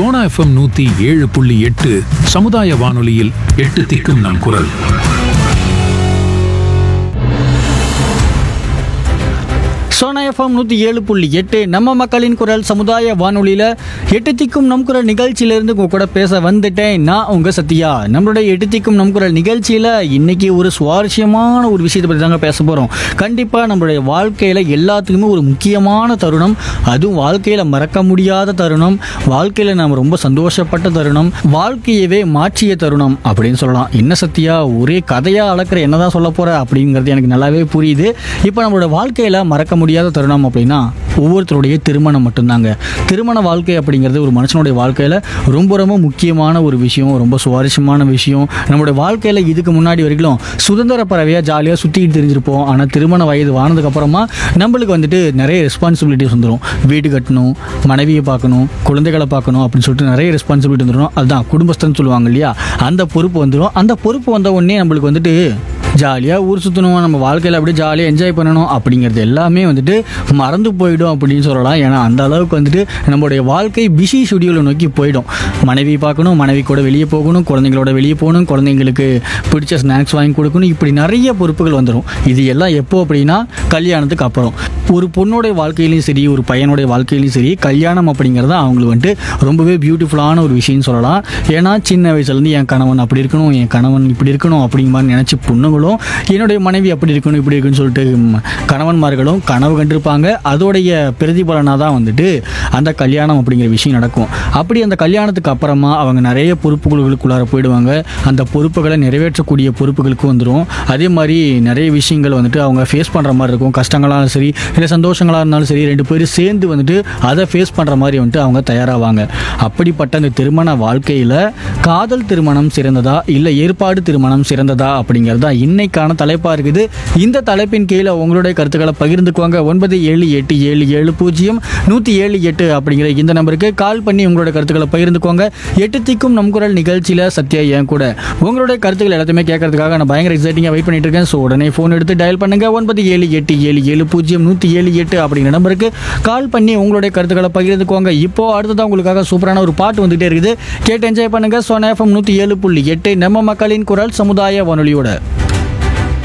Sona FM நூத்தி ஏழு புள்ளி எட்டு சமுதாய வானொலியில் எட்டு திக்கும் நம் குரல் சோனா எஃப்எம் நூற்றி ஏழு புள்ளி எட்டு நம்ம மக்களின் குரல் சமுதாய வானொலியில் எட்டு திக்கும் நம் குரல் நிகழ்ச்சியிலேருந்து உங்க கூட பேச வந்துட்டேன் நான் உங்கள் சத்யா நம்மளுடைய எட்டு திக்கும் நம் குரல் நிகழ்ச்சியில் இன்னைக்கு ஒரு சுவாரஸ்யமான ஒரு விஷயத்தை பற்றி தாங்க பேச போகிறோம் கண்டிப்பாக நம்மளுடைய வாழ்க்கையில் எல்லாத்துக்குமே ஒரு முக்கியமான தருணம் அதுவும் வாழ்க்கையில் மறக்க முடியாத தருணம் வாழ்க்கையில் நாம் ரொம்ப சந்தோஷப்பட்ட தருணம் வாழ்க்கையவே மாற்றிய தருணம் அப்படின்னு சொல்லலாம் என்ன சத்யா ஒரே கதையாக அளக்கிற என்னதான் சொல்ல போகிற அப்படிங்கிறது எனக்கு நல்லாவே புரியுது இப்போ நம்மளோட வாழ்க்கையில் மறக்க முடியாத தருணம் அப்படின்னா ஒவ்வொருத்தருடைய திருமணம் மட்டும்தாங்க திருமண வாழ்க்கை அப்படிங்கிறது ஒரு மனுஷனுடைய வாழ்க்கையில் ரொம்ப ரொம்ப முக்கியமான ஒரு விஷயம் ரொம்ப சுவாரஸ்யமான விஷயம் நம்மளுடைய வாழ்க்கையில் இதுக்கு முன்னாடி வரைக்கும் சுதந்திர பறவையாக ஜாலியாக சுற்றிட்டு தெரிஞ்சிருப்போம் ஆனால் திருமண வயது வானதுக்கு அப்புறமா நம்மளுக்கு வந்துட்டு நிறைய ரெஸ்பான்சிபிலிட்டிஸ் வந்துடும் வீடு கட்டணும் மனைவியை பார்க்கணும் குழந்தைகளை பார்க்கணும் அப்படின்னு சொல்லிட்டு நிறைய ரெஸ்பான்சிபிலிட்டி வந்துடும் அதுதான் குடும்பஸ்தன் சொல்லுவாங்க இல்லையா அந்த பொறுப்பு வந்துடும் அந்த பொறுப்பு வந்த உடனே நம்மளுக்கு வந்துட்டு ஜாலியாக ஊர் சுற்றணும் நம்ம வாழ்க்கையில் அப்படியே ஜாலியாக என்ஜாய் பண்ணணும் அப்படிங்கிறது எல்லாமே வந்துட்டு மறந்து போயிடும் அப்படின்னு சொல்லலாம் ஏன்னா அந்த அளவுக்கு வந்துட்டு நம்மளுடைய வாழ்க்கை பிஸி ஷெடியூலை நோக்கி போயிடும் மனைவி பார்க்கணும் மனைவி கூட வெளியே போகணும் குழந்தைங்களோட வெளியே போகணும் குழந்தைங்களுக்கு பிடிச்ச ஸ்நாக்ஸ் வாங்கி கொடுக்கணும் இப்படி நிறைய பொறுப்புகள் வந்துடும் இது எல்லாம் எப்போ அப்படின்னா கல்யாணத்துக்கு அப்புறம் ஒரு பொண்ணோடைய வாழ்க்கையிலையும் சரி ஒரு பையனுடைய வாழ்க்கையிலையும் சரி கல்யாணம் அப்படிங்கிறது அவங்களுக்கு வந்துட்டு ரொம்பவே பியூட்டிஃபுல்லான ஒரு விஷயம்னு சொல்லலாம் ஏன்னா சின்ன வயசுலேருந்து என் கணவன் அப்படி இருக்கணும் என் கணவன் இப்படி இருக்கணும் அப்படிங்கிற மாதிரி நினச்சி பொண்ணுங்களும் என்னுடைய மனைவி அப்படி இருக்கணும் இப்படி இருக்குன்னு சொல்லிட்டு ம், கணவன்மார்களும் கனவு கண்டிருப்பாங்க அதோடைய பிரதிபலனாக தான் வந்துட்டு அந்த கல்யாணம் அப்படிங்கிற விஷயம் நடக்கும் அப்படி அந்த கல்யாணத்துக்கு அப்புறமா அவங்க நிறைய பொறுப்புகளுக்குள்ளார போயிடுவாங்க அந்த பொறுப்புகளை நிறைவேற்றக்கூடிய பொறுப்புகளுக்கு வந்துடும் அதே மாதிரி நிறைய விஷயங்கள் வந்துட்டு அவங்க ஃபேஸ் பண்ணுற மாதிரி இருக்கும் கஷ்டங்களாலும் சரி இல்லை சந்தோஷங்களாக இருந்தாலும் சரி ரெண்டு பேரும் சேர்ந்து வந்துட்டு அதை ஃபேஸ் பண்ணுற மாதிரி வந்துட்டு அவங்க தயாராவாங்க அப்படிப்பட்ட அந்த திருமண வாழ்க்கையில் காதல் திருமணம் சிறந்ததா இல்லை ஏற்பாடு திருமணம் சிறந்ததா அப்படிங்கிறது தான் இன்னைக்கான தலைப்பாக இருக்குது இந்த தலைப்பின் கீழே உங்களுடைய கருத்துக்களை பகிர்ந்துக்குவாங்க ஒன்பது ஏழு எட்டு ஏழு ஏழு பூஜ்ஜியம் நூற்றி ஏழு எட்டு அப்படிங்கிற இந்த நம்பருக்கு கால் பண்ணி உங்களோட கருத்துக்களை பகிர்ந்துக்குவாங்க எட்டு திக்கும் நம் குரல் நிகழ்ச்சியில் சத்யா என் கூட உங்களுடைய கருத்துக்கள் எல்லாத்தையுமே கேட்கறதுக்காக நான் பயங்கர எக்ஸைட்டிங்காக வெயிட் பண்ணிட்டு இருக்கேன் ஸோ உடனே ஃபோன் எடுத்து டயல் பண்ணுங்க ஒன்பது ஏழு எட்டு ஏழு ஏழு பூஜ்ஜியம் நூற்றி ஏழு எட்டு அப்படிங்கிற நம்பருக்கு கால் பண்ணி உங்களுடைய கருத்துக்களை பகிர்ந்துக்குவாங்க இப்போ அடுத்ததான் உங்களுக்காக சூப்பரான ஒரு பாட்டு வந்துகிட்டே இருக்குது கேட்டு என்ஜாய் பண்ணுங்க சோனா எஃப்எம் நூற்றி ஏழு புள்ளி எட்டு நம்ம மக்களின் குரல் சமுதாய வானொலியோட